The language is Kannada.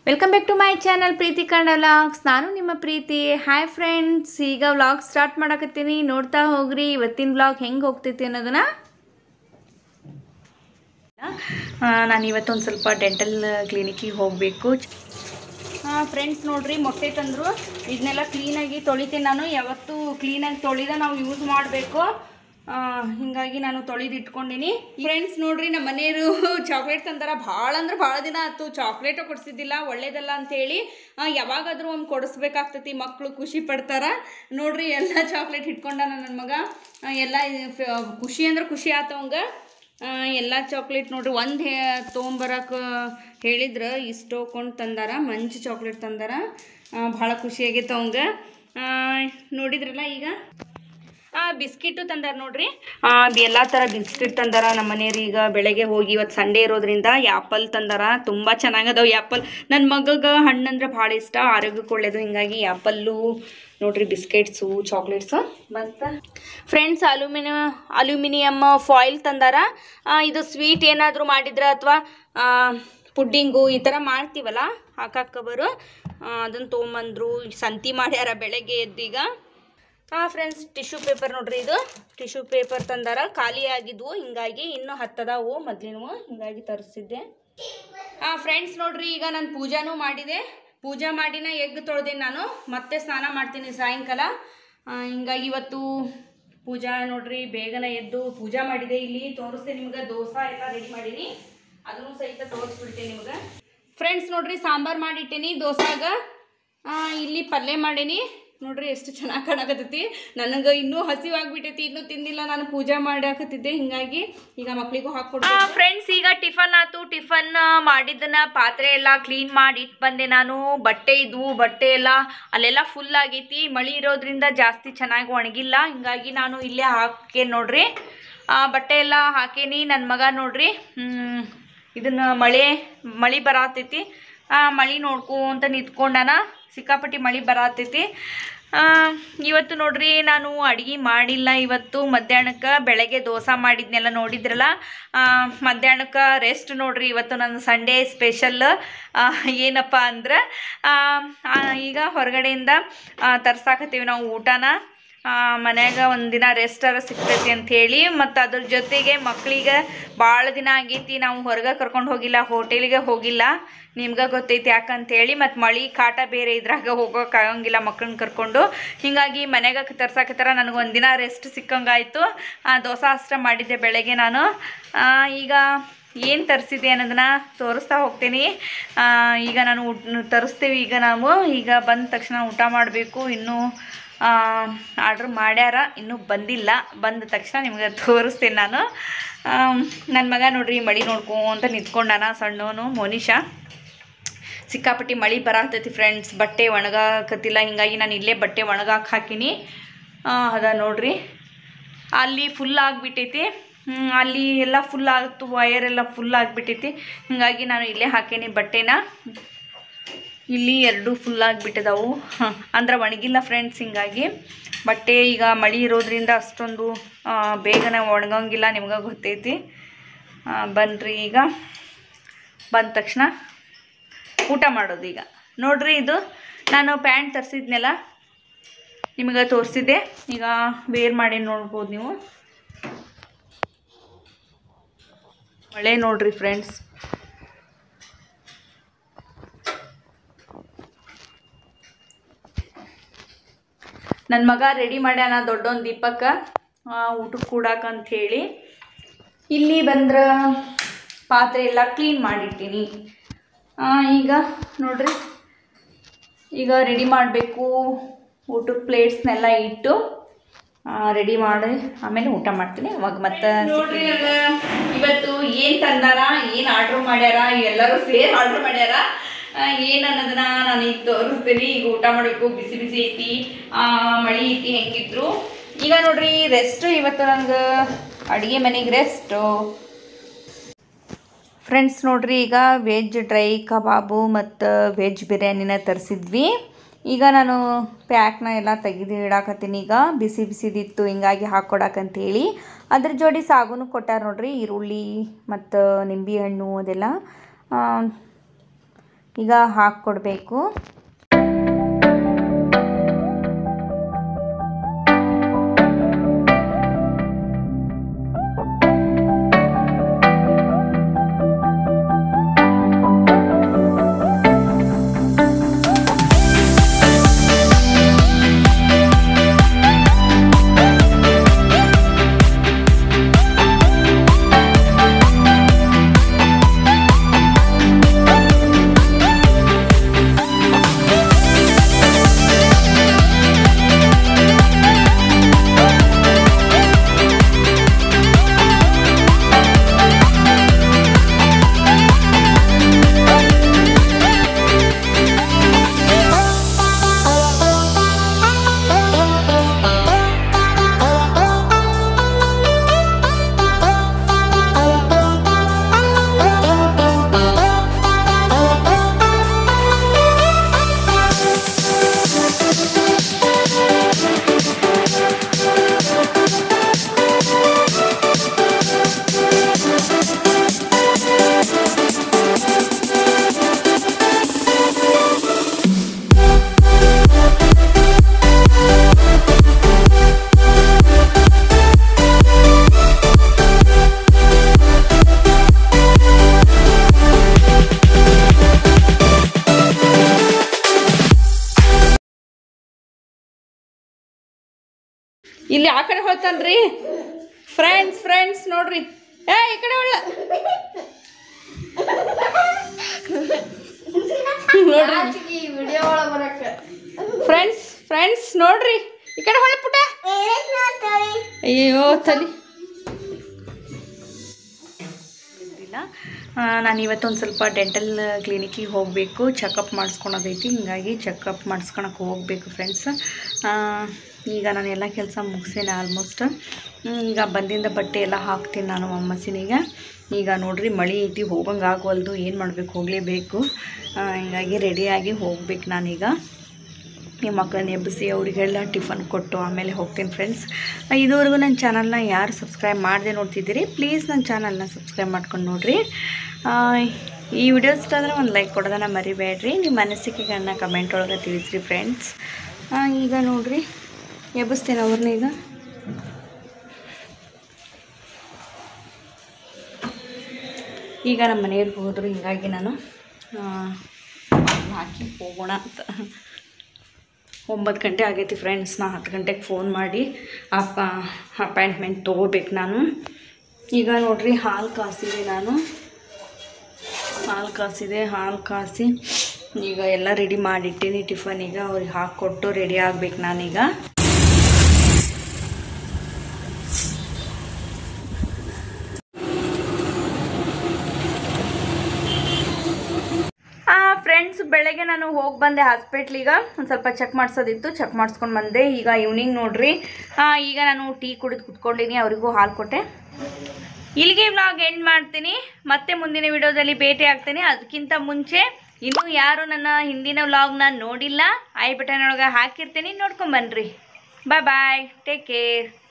welcome back to my channel Preethi Kannada vlogs ನಾನು ನಿಮ್ಮ ಪ್ರೀತಿ ಹಾಯ್ ಫ್ರೆಂಡ್ಸ್ ಈಗ ವ್ಲಾಗ್ ಸ್ಟಾರ್ಟ್ ಮಾಡಕತ್ತೀನಿ ನೋಡ್ತಾ ಹೋಗ್ರಿ ಇವತ್ತಿನ ವ್ಲಾಗ್ ಹೆಂಗೆ ಹೋಗ್ತೈತಿ ಅನ್ನೋದನ್ನ ನಾನು ಇವತ್ತೊಂದು ಸ್ವಲ್ಪ ಡೆಂಟಲ್ ಕ್ಲಿನಿಕ್ಕಿಗೆ ಹೋಗಬೇಕು ಫ್ರೆಂಡ್ಸ್ ನೋಡ್ರಿ ಮೊಟ್ಟೆ ತಂದರು ಇದನ್ನೆಲ್ಲ ಕ್ಲೀನಾಗಿ ತೊಳಿತೀನಿ ನಾನು ಯಾವತ್ತೂ ಕ್ಲೀನಾಗಿ ತೊಳಿದ ನಾವು ಯೂಸ್ ಮಾಡಬೇಕು ಹಿಂಗಾಗಿ ನಾನು ತೊಳೆದು ಇಟ್ಕೊಂಡಿನಿ ಫ್ರೆಂಡ್ಸ್ ನೋಡ್ರಿ ನಮ್ಮ ಮನೆಯವರು ಚಾಕ್ಲೇಟ್ ತಂದಾರ ಭಾಳ ಅಂದ್ರೆ ಭಾಳ ದಿನ ಆಯ್ತು ಚಾಕ್ಲೇಟು ಕೊಡಿಸಿದ್ದಿಲ್ಲ ಒಳ್ಳೇದಲ್ಲ ಅಂತೇಳಿ ಆ, ಯಾವಾಗಾದ್ರೂ ಒಂದು ಕೊಡಿಸ್ಬೇಕಾಗ್ತೈತಿ ಮಕ್ಕಳು ಖುಷಿ ಪಡ್ತಾರ ನೋಡ್ರಿ ಎಲ್ಲ ಚಾಕ್ಲೇಟ್ ಇಟ್ಕೊಂಡಾನ ನನ್ನ ಮಗ ಆ, ಎಲ್ಲ ಇದು ಫ- ಖುಷಿ ಅಂದ್ರೆ ಖುಷಿ ಆತವಂಗ ಎಲ್ಲ ಚಾಕ್ಲೇಟ್ ನೋಡ್ರಿ ಒಂದು ಹೇ ತೊಗೊಂಬರಕ್ಕೆ ಹೇಳಿದ್ರೆ ಇಷ್ಟು ಕೊಂಡು ತಂದಾರ ಮಂಚು ಚಾಕ್ಲೇಟ್ ತಂದಾರ ಭಾಳ ಖುಷಿ ಆಗೈತೆ ಅವಂಗ ಆ, ನೋಡಿದ್ರಲ್ಲ ಈಗ ಆ ಬಿಸ್ಕಿಟು ತಂದಾರ ನೋಡ್ರಿ ಆ, ಅದು ಎಲ್ಲ ಥರ ಬಿಸ್ಕಿಟ್ ತಂದಾರ ನಮ್ಮ ಮನೆಯವ್ರು ಈಗ ಬೆಳಗ್ಗೆ ಹೋಗಿ ಇವತ್ತು ಸಂಡೇ ಇರೋದ್ರಿಂದ ಆ್ಯಪಲ್ ತಂದಾರ ತುಂಬ ಚೆನ್ನಾಗದವು ಆ್ಯಪಲ್ ನನ್ನ ಮಗಗೆ ಹಣ್ಣಂದ್ರೆ ಭಾಳ ಇಷ್ಟ ಆರೋಗ್ಯಕ್ಕೆ ಒಳ್ಳೇದು ಹಿಂಗಾಗಿ ಆ್ಯಪಲ್ಲು ನೋಡ್ರಿ ಬಿಸ್ಕೆಟ್ಸು ಚಾಕ್ಲೇಟ್ಸು ಮತ್ತು ಫ್ರೆಂಡ್ಸ್ ಅಲ್ಯೂಮಿನಿಯ ಅಲ್ಯೂಮಿನಿಯಮ್ ಫಾಯಿಲ್ ತಂದಾರ ಆ, ಇದು ಸ್ವೀಟ್ ಏನಾದರೂ ಮಾಡಿದ್ರೆ ಅಥವಾ ಪುಡ್ಡಿಂಗು ಈ ಥರ ಮಾಡ್ತೀವಲ್ಲ ಹಾಕಾಕ ಕವರು ಅದನ್ನು ತೊಗೊಂಬಂದ್ರು ಸಂತಿ ಮಾಡ್ಯಾರ ಬೆಳಗ್ಗೆ ಎದ್ದೀಗ ಹಾಂ ಫ್ರೆಂಡ್ಸ್ ಟಿಶ್ಯೂ ಪೇಪರ್ ನೋಡ್ರಿ ಇದು ಟಿಶ್ಯೂ ಪೇಪರ್ ತಂದಾರ ಖಾಲಿ ಆಗಿದ್ವು ಹಿಂಗಾಗಿ ಇನ್ನೂ ಹತ್ತದಾವು ಮೊದ್ಲಿನವು ಹಿಂಗಾಗಿ ತರಿಸಿದ್ದೆ ಹಾಂ ಫ್ರೆಂಡ್ಸ್ ನೋಡ್ರಿ ಈಗ ನಾನು ಪೂಜಾನೂ ಮಾಡಿದೆ ಪೂಜಾ ಮಾಡಿನ ಎಗ್ ತೊಳೆದೇನೆ ನಾನು ಮತ್ತೆ ಸ್ನಾನ ಮಾಡ್ತೀನಿ ಸಾಯಂಕಾಲ ಆ, ಹಿಂಗಾಗಿ ಇವತ್ತು ಪೂಜಾ ನೋಡ್ರಿ ಬೇಗನೆ ಎದ್ದು ಪೂಜಾ ಮಾಡಿದೆ ಇಲ್ಲಿ ತೋರಿಸ್ತೀನಿ ನಿಮ್ಗೆ ದೋಸೆ ಎಲ್ಲ ರೆಡಿ ಮಾಡೀನಿ ಅದನ್ನು ಸಹಿತ ತೋರಿಸ್ಬಿಡ್ತೀನಿ ನಿಮ್ಗೆ ಫ್ರೆಂಡ್ಸ್ ನೋಡ್ರಿ ಸಾಂಬಾರು ಮಾಡಿಟ್ಟೇನಿ ದೋಸಾಗ ಆ, ಇಲ್ಲಿ ಪಲ್ಯ ಮಾಡೀನಿ ನೋಡ್ರಿ ಎಷ್ಟು ಚೆನ್ನಾಗಿ ಕಾಣಕತ್ತೈತಿ ನನಗೆ ಇನ್ನೂ ಹಸಿವಾಗ್ಬಿಟ್ಟೈತಿ ಇನ್ನೂ ತಿಂದಿಲ್ಲ ನಾನು ಪೂಜೆ ಮಾಡಾಕತ್ತಿದ್ದೆ ಹಿಂಗಾಗಿ ಈಗ ಮಕ್ಳಿಗೂ ಹಾಕ್ಕೊಡ್ತೀನಿ ಫ್ರೆಂಡ್ಸ್ ಈಗ ಟಿಫನ್ ಆತು ಟಿಫನ್ ಮಾಡಿದ್ದನ್ನ ಪಾತ್ರೆ ಎಲ್ಲ ಕ್ಲೀನ್ ಮಾಡಿ ಇಟ್ಟು ಬಂದೆ ನಾನು ಬಟ್ಟೆ ಇದ್ವು ಬಟ್ಟೆ ಎಲ್ಲ ಅಲ್ಲೆಲ್ಲ ಫುಲ್ ಆಗೈತಿ ಮಳಿ ಇರೋದ್ರಿಂದ ಜಾಸ್ತಿ ಚೆನ್ನಾಗಿ ಒಣಗಿಲ್ಲ ಹಿಂಗಾಗಿ ನಾನು ಇಲ್ಲೇ ಹಾಕೇ ನೋಡ್ರಿ ಆ, ಬಟ್ಟೆ ಎಲ್ಲ ಹಾಕೇನಿ ನನ್ನ ಮಗ ನೋಡ್ರಿ ಹ್ಮ್, ಇದನ್ನ ಮಳೆ ಮಳೆ ಬರತೈತಿ ಆ ಮಳೆ ನೋಡ್ಕೊಂತ ನಿಂತ್ಕೊಂಡಾನ ಸಿಕ್ಕಾಪಟ್ಟಿ ಮಳೆ ಬರತೈತಿ ಆ, ಇವತ್ತು ನೋಡ್ರಿ ನಾನು ಅಡುಗೆ ಮಾಡಿಲ್ಲ ಇವತ್ತು ಮಧ್ಯಾಹ್ನಕ್ಕೆ ಬೆಳಗ್ಗೆ ದೋಸೆ ಮಾಡಿದ್ನೆಲ್ಲ ನೋಡಿದ್ರಲ್ಲ ಆ, ಮಧ್ಯಾಹ್ನಕ್ಕೆ ರೆಸ್ಟ್ ನೋಡ್ರಿ ಇವತ್ತು ನನ್ನ ಸಂಡೇ ಸ್ಪೆಷಲ್ ಏನಪ್ಪ ಅಂದ್ರೆ ಆ, ಆ, ಈಗ ಹೊರಗಡೆಯಿಂದ ತರ್ಸಾಕತ್ತೀವಿ ನಾವು ಊಟನ ಆ, ಮನ್ಯಾಗ ಒಂದಿನ ರೆಸ್ಟರ ಸಿಗ್ತೈತಿ ಅಂತ ಹೇಳಿ ಮತ್ತು ಅದ್ರ ಜೊತೆಗೆ ಮಕ್ಕಳಿಗೆ ಭಾಳ ದಿನ ಆಗೈತಿ ನಾವು ಹೊರಗೆ ಕರ್ಕೊಂಡು ಹೋಗಿಲ್ಲ ಹೋಟೆಲಿಗೆ ಹೋಗಿಲ್ಲ ನಿಮ್ಗೆ ಗೊತ್ತೈತಿ ಯಾಕಂತೇಳಿ ಮತ್ತು ಮಳೆ ಕಾಟ ಬೇರೆ ಇದ್ರಾಗ ಹೋಗೋಕ್ಕಾಗಂಗಿಲ್ಲ ಮಕ್ಕಳನ್ನ ಕರ್ಕೊಂಡು ಹೀಗಾಗಿ ಮನ್ಯಾಗ ತರ್ಸಾಕತ್ತಾರ ನನಗೆ ಒಂದಿನ ರೆಸ್ಟ್ ಸಿಕ್ಕಂಗಾಯಿತು ದೋಸೆ ಅಷ್ಟ ಮಾಡಿದ್ದೆ ಬೆಳಗ್ಗೆ ನಾನು ಆ, ಈಗ ಏನು ತರಿಸಿದೆ ಅನ್ನೋದನ್ನ ತೋರಿಸ್ತಾ ಹೋಗ್ತೀನಿ ಆ, ಈಗ ನಾನು ಊಟ ತರಿಸ್ತೀವಿ ಈಗ ನಾವು ಈಗ ಬಂದ ತಕ್ಷಣ ಊಟ ಮಾಡಬೇಕು ಇನ್ನೂ ಆರ್ಡ್ರ್ ಮಾಡ್ಯಾರ ಇನ್ನೂ ಬಂದಿಲ್ಲ ಬಂದ ತಕ್ಷಣ ನಿಮ್ಗೆ ತೋರಿಸ್ತೀನಿ ನಾನು ನನ್ನ ಮಗ ನೋಡ್ರಿ ಮಳಿ ನೋಡ್ಕೊಂತ ನಿಂತ್ಕೊಂಡಾನ ಸಣ್ಣವನು ಮೋನಿಷಾ ಸಿಕ್ಕಾಪಟ್ಟಿ ಮಳೆ ಬರತೈತಿ ಫ್ರೆಂಡ್ಸ್ ಬಟ್ಟೆ ಒಣಗಾಕತ್ತಿಲ್ಲ ಹಿಂಗಾಗಿ ನಾನು ಇಲ್ಲೇ ಬಟ್ಟೆ ಒಣಗಾಕ್ ಹಾಕಿನಿ ಆ, ಅದ ನೋಡ್ರಿ ಅಲ್ಲಿ ಫುಲ್ ಆಗಿಬಿಟ್ಟೈತಿ ಹ್ಮ್, ಅಲ್ಲಿ ಎಲ್ಲ ಫುಲ್ ಆಗ್ತು ವಯರ್ ಎಲ್ಲ ಫುಲ್ ಆಗಿಬಿಟ್ಟೈತಿ ಹಿಂಗಾಗಿ ನಾನು ಇಲ್ಲೇ ಹಾಕೀನಿ ಬಟ್ಟೆನ ಇಲ್ಲಿ ಎರಡು ಫುಲ್ ಆಗಿಬಿಟ್ಟಿದಾವು ಅಂದ್ರೆ ಒಣಗಿಲ್ಲ ಫ್ರೆಂಡ್ಸ್ ಹಿಂಗಾಗಿ ಬಟ್ಟೆ ಈಗ ಮಳೆ ಇರೋದ್ರಿಂದ ಅಷ್ಟೊಂದು ಆ, ಬೇಗನೆ ಒಣಗಂಗಿಲ್ಲ ನಿಮ್ಗೆ ಗೊತ್ತೈತಿ ಆ, ಬನ್ರಿ ಈಗ ಬಂದ ತಕ್ಷಣ ಊಟ ಮಾಡೋದು ಈಗ ನೋಡ್ರಿ ಇದು ನಾನು ಪ್ಯಾಂಟ್ ತರಿಸಿದ್ನೆಲ್ಲ ನಿಮಗೆ ತೋರಿಸಿದ್ದೆ ಈಗ ವೇರ್ ಮಾಡಿ ನೋಡ್ಬೋದು ನೀವು ಮಳೆ ನೋಡ್ರಿ ಫ್ರೆಂಡ್ಸ್ ನನ್ನ ಮಗ ರೆಡಿ ಮಾಡ್ಯಾನ ದೊಡ್ಡೊಂದು ದೀಪಕ್ಕ ಊಟಕ್ಕೆ ಕೂಡಾಕ ಅಂತ ಹೇಳಿ ಇಲ್ಲಿ ಬಂದ್ರೆ ಪಾತ್ರೆ ಎಲ್ಲ ಕ್ಲೀನ್ ಮಾಡಿಟ್ಟಿನಿ ಆ, ಈಗ ನೋಡ್ರಿ ಈಗ ರೆಡಿ ಮಾಡಬೇಕು ಊಟಕ್ಕೆ ಪ್ಲೇಟ್ಸ್ನೆಲ್ಲ ಇಟ್ಟು ರೆಡಿ ಮಾಡಿ ಆಮೇಲೆ ಊಟ ಮಾಡ್ತೀನಿ ಅವಾಗ ಮತ್ತೆ ನೋಡ್ರಿ ಇವತ್ತು ಏನು ತಂದಾರ ಏನು ಆರ್ಡ್ರ್ ಮಾಡ್ಯಾರ ಎಲ್ಲರೂ ಸೇರಿ ಆರ್ಡ್ರ್ ಮಾಡ್ಯಾರ ಆ, ಏನ್ ಅನ್ನೋದನ್ನ ನಾನು ಈಗ ತೋರಿಸ್ತೀನಿ ಈಗ ಊಟ ಮಾಡಬೇಕು ಬಿಸಿ ಬಿಸಿ ಐತಿ ಆ, ಮಳಿ ಐತಿ ಹೆಂಗಿದ್ರು ಈಗ ನೋಡ್ರಿ ರೆಸ್ಟ್ ಇವತ್ತು ನಂಗೆ ಅಡುಗೆ ಮನೆಗೆ ರೆಸ್ಟು ಫ್ರೆಂಡ್ಸ್ ನೋಡ್ರಿ ಈಗ ವೆಜ್ ಡ್ರೈ ಕಬಾಬು ಮತ್ತು ವೆಜ್ ಬಿರಿಯಾನಿನ ತರಿಸಿದ್ವಿ ಈಗ ನಾನು ಪ್ಯಾಕ್ನ ಎಲ್ಲ ತೆಗೆದು ಇಡಾಕತ್ತೀನಿ ಈಗ ಬಿಸಿ ಬಿಸಿದಿತ್ತು ಹಿಂಗಾಗಿ ಹಾಕ್ಕೊಡಕಂತೇಳಿ ಅದ್ರ ಜೋಡಿ ಸಾಗುನು ಕೊಟ್ಟಾರ ನೋಡ್ರಿ ಈರುಳ್ಳಿ ಮತ್ತು ನಿಂಬೆ ಹಣ್ಣು ಅದೆಲ್ಲ ಈಗ ಹಾಕ್ಕೊಡ್ಬೇಕು ಇಲ್ಲಿ ಆ ಕಡೆ ಹೋಗ್ತಾನ್ರಿ ಫ್ರೆಂಡ್ಸ್ ಫ್ರೆಂಡ್ಸ್ ನೋಡ್ರಿ ಏ ಈ ಕಡೆ ಒಳ್ಳ ನೋಡ್ರಿ ವಿಡಿಯೋ ಒಳಗೆ ಬರಕ್ಕೆ ಫ್ರೆಂಡ್ಸ್ ಫ್ರೆಂಡ್ಸ್ ನೋಡ್ರಿ ಈ ಕಡೆ ಹೊಳೆ ಪುಟ ಅಯ್ಯೋ ತಲಿ ನಾನು ಇವತ್ತೊಂದು ಸ್ವಲ್ಪ ಡೆಂಟಲ್ ಕ್ಲಿನಿಕ್ಕಿಗೆ ಹೋಗಬೇಕು ಚೆಕಪ್ ಮಾಡಿಸ್ಕೊಳೋದೈತಿ ಹಿಂಗಾಗಿ ಚೆಕಪ್ ಮಾಡಿಸ್ಕೊಳಕ್ಕೆ ಹೋಗಬೇಕು ಫ್ರೆಂಡ್ಸ್ ಈಗ ನಾನು ಎಲ್ಲ ಕೆಲಸ ಮುಗಿಸೇನೆ ಆಲ್ಮೋಸ್ಟ್ ಈಗ ಬಂದಿಂದ ಬಟ್ಟೆ ಎಲ್ಲ ಹಾಕ್ತೀನಿ ನಾನು ಅಮ್ಮಸಿನೀಗ ಈಗ ನೋಡ್ರಿ ಮಳೆ ಐತಿ ಹೋಗಂಗೆ ಆಗವಲ್ದು ಏನು ಮಾಡಬೇಕು ಹೋಗಲೇಬೇಕು ಹಿಂಗಾಗಿ ರೆಡಿಯಾಗಿ ಹೋಗ್ಬೇಕು ನಾನೀಗ ಈ ಮಕ್ಕಳನ್ನ ಎಬ್ಬಿಸಿ ಅವರಿಗೆಲ್ಲ ಟಿಫನ್ ಕೊಟ್ಟು ಆಮೇಲೆ ಹೋಗ್ತೀನಿ ಫ್ರೆಂಡ್ಸ್ ಇದುವರೆಗೂ ನನ್ನ ಚಾನಲ್ನ ಯಾರು ಸಬ್ಸ್ಕ್ರೈಬ್ ಮಾಡದೆ ನೋಡ್ತಿದ್ದೀರಿ ಪ್ಲೀಸ್ ನನ್ನ ಚಾನಲ್ನ ಸಬ್ಸ್ಕ್ರೈಬ್ ಮಾಡ್ಕೊಂಡು ನೋಡಿರಿ ಈ ವಿಡಿಯೋ ಇಷ್ಟ ಆದರೆ ಒಂದು ಲೈಕ್ ಕೊಡೋದನ್ನ ಮರಿಬೇಡ್ರಿ ನಿಮ್ಮ ಅನಿಸಿಕೆಗಳನ್ನ ಕಮೆಂಟ್ ಒಳಗೆ ತಿಳಿಸ್ರಿ ಫ್ರೆಂಡ್ಸ್ ಈಗ ನೋಡ್ರಿ ಎಬ್ಬಿಸ್ತೇನೆ ಅವ್ರನ್ನ ಈಗ ಈಗ ನಮ್ಮ ಮನೆಯವ್ರಿಗೆ ಹೋದ್ರು ಹಿಂಗಾಗಿ ನಾನು ಆ, ಹಾಕಿ ಹೋಗೋಣ ಅಂತ ಒಂಬತ್ತು ಗಂಟೆ ಆಗೈತಿ ಫ್ರೆಂಡ್ಸ್ ನಾ ಹತ್ತು ಗಂಟೆಗೆ ಫೋನ್ ಮಾಡಿ ಅಪ್ಪ ಅಪಾಯಿಂಟ್ಮೆಂಟ್ ತೊಗೋಬೇಕು ನಾನು ಈಗ ನೋಡ್ರಿ ಹಾಲು ಕಾಸಿದೆ ನಾನು ಹಾಲು ಕಾಸಿದೆ ಹಾಲು ಕಾಸಿ ಈಗ ಎಲ್ಲ ರೆಡಿ ಮಾಡಿಟ್ಟಿನಿ ಟಿಫನಿಗೆ ಅವ್ರಿಗೆ ಹಾಕ್ಕೊಟ್ಟು ರೆಡಿ ಆಗ್ಬೇಕು ನಾನೀಗ ಫ್ರೆಂಡ್ಸ್ ಬೆಳಗ್ಗೆ ನಾನು ಹೋಗಿ ಬಂದೆ ಹಾಸ್ಪಿಟ್ಲಿಗೆ ಒಂದು ಸ್ವಲ್ಪ ಚೆಕ್ ಮಾಡಿಸೋದಿತ್ತು ಚೆಕ್ ಮಾಡಿಸ್ಕೊಂಡು ಬಂದೆ ಈಗ ಈವ್ನಿಂಗ್ ನೋಡ್ರಿ ಆ, ಈಗ ನಾನು ಟೀ ಕುಡಿದು ಕುತ್ಕೊಂಡಿನಿ ಅವರಿಗೂ ಹಾಲು ಕೊಟ್ಟೆ ಇಲ್ಲಿಗೆ ವ್ಲಾಗ್ ಎಂಡ್ ಮಾಡ್ತೀನಿ ಮತ್ತೆ ಮುಂದಿನ ವಿಡಿಯೋದಲ್ಲಿ ಭೇಟಿ ಆಗ್ತೀನಿ ಅದಕ್ಕಿಂತ ಮುಂಚೆ ಇನ್ನೂ ಯಾರು ನನ್ನ ಹಿಂದಿನ ವ್ಲಾಗ್ನ ನೋಡಿಲ್ಲ ಐ ಬಟನ್ ಒಳಗೆ ಹಾಕಿರ್ತೀನಿ ನೋಡ್ಕೊಂಬನ್ರಿ ಬಾಯ್ ಬಾಯ್ ಟೇಕ್ ಕೇರ್